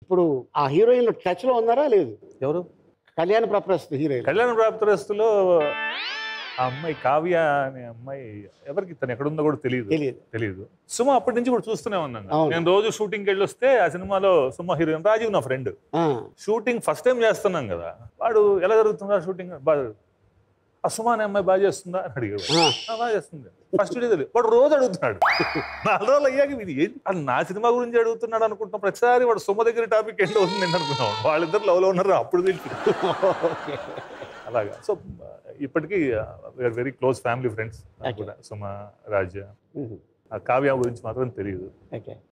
ఇప్పుడు ఆ heroine touch లో ఉన్నారా లేదు ఎవరు కళ్యాణ ప్రప్రస్తుత హీరోయిన్ కళ్యాణ ప్రాప్తరస్తులో ఆ అమ్మాయి కావ్య అనే అమ్మాయి ఎవరికి తను ఎక్కడుందో కూడా తెలియదు తెలియదు తెలియదు సుమ అప్పటి నుంచి కూడా చూస్తూనే ఉన్నాను అవును. నేను రోజు షూటింగ్కి వెళ్ళి వస్తే ఆ సినిమాలో సుమ హీరోయిన్ రాజీవ్ నా ఫ్రెండ్ ఆ, షూటింగ్ ఫస్ట్ టైం చేస్తున్నాం కదా వాడు ఎలా జరుగుతుందా షూటింగ్ బాగా ఆ సుమ అనే అమ్మాయి బాగా చేస్తుందా అని అడిగాడు ఆ, "ఆ, బాగా చేస్తుంది ఫస్ట్ డే తెలియదు వాడు రోజు అడుగుతున్నాడు నాలుగు రోజులు అయ్యాక ఇది ఏంటి అది నా సినిమా గురించి అడుగుతున్నాడు అనుకుంటున్నాం ప్రతిసారి వాడు సుమ దగ్గర టాపిక్ ఏంటో అవుతుంది నేను అనుకున్నాం వాళ్ళిద్దరు లవ్ లో ఉన్నారు అప్పుడు తెలిసి ఓకే. అలాగా సో ఇప్పటికీ we're very close family friends Okay. Suma Raja ఉహు, ఆ కావ్య గురించి మాత్రం తెలియదు ఓకే